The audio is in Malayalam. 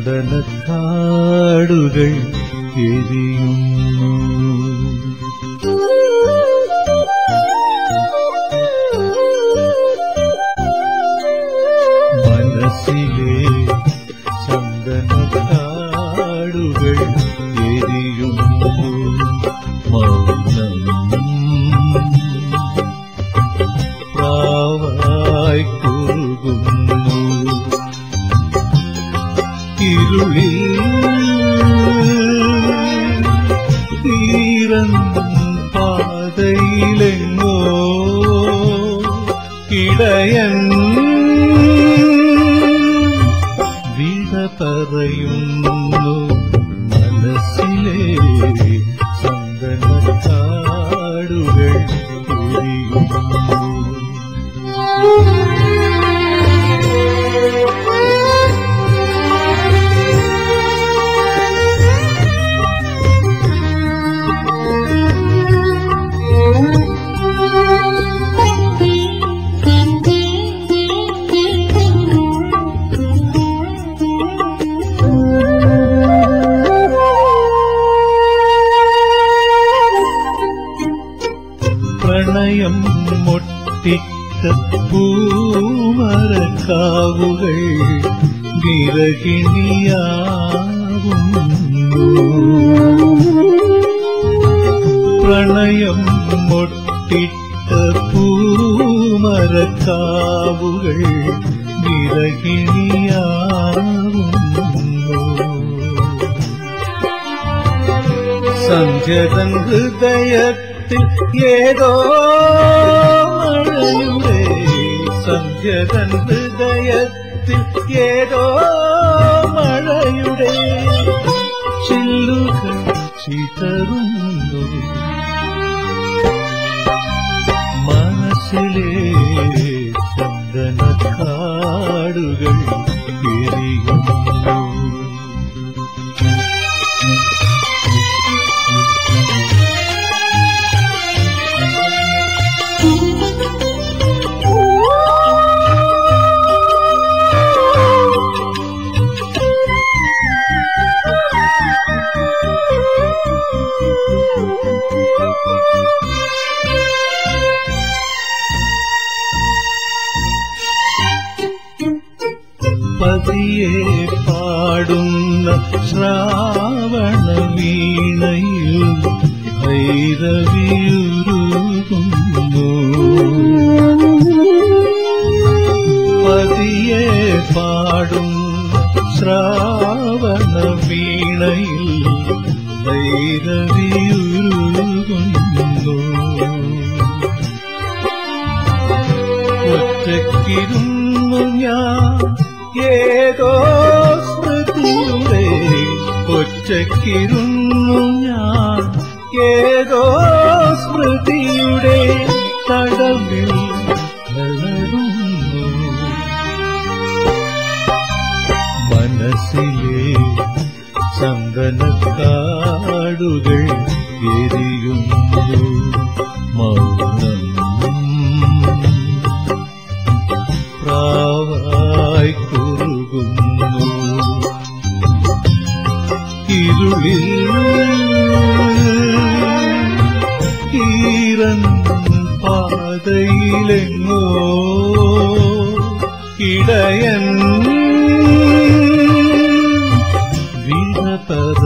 ചന്ദനക്കാടുകൾ എരിയുന്നു മനസ്സിലെ ചന്ദനക്കാടുകൾ എരിയുന്നു മൗനം പ്രാവായി കുറുകുന്നു ഇരുളിൽ തീരൻ പാതയിലെങ്ങോ ഇടയൻ വിട പറയുന്നു മനസ്സിലെ ചന്ദനക്കാടുകൾ എരിയുന്നു പ്രണയം മൊട്ടിട്ട പൂമരക്കാവുകൾ നിറകിണിയാവുന്നു പ്രണയം മൊട്ടിട്ട പൂമരക്കാവുകൾ നിറകിണിയാവുന്നു സന്ധ്യതൻ ഹൃദയത്തിൽ ഏതോ മഴയുടെ സന്ധ്യതൻ ഹൃദയത്തിൽ ഏതോ മഴയുടെ ചില്ലുകൾ ചിതറുന്നു മനസ്സിലെ ചന്ദനക്കാടുകൾ എരിയുന്നു പതിയെ പാടുന്ന ശ്രാവണ വീണയിൽ ഭൈരവിയുരുകുന്നു പതിയെ പാടുന്ന ശ്രാവണ വീണയിൽ ഭൈരവിയുരുകുന്നു ഒറ്റക്കിരുന്നു ഞാൻ ഏതോ സ്മൃതിയുടെ ഒറ്റക്കിരുന്നു ഞാൻ ഏതോ സ്മൃതിയുടെ തടവിൽ വളരുന്നു മനസ്സിലെ ചന്ദനക്കാടുകൾ എരിയുന്നു മൗനം പ്രാവായി കുറുകുന്നു ഇരുളിൽ ഈരൻ പാതയിലെങ്ങോ ഇടയൻ വിട പറ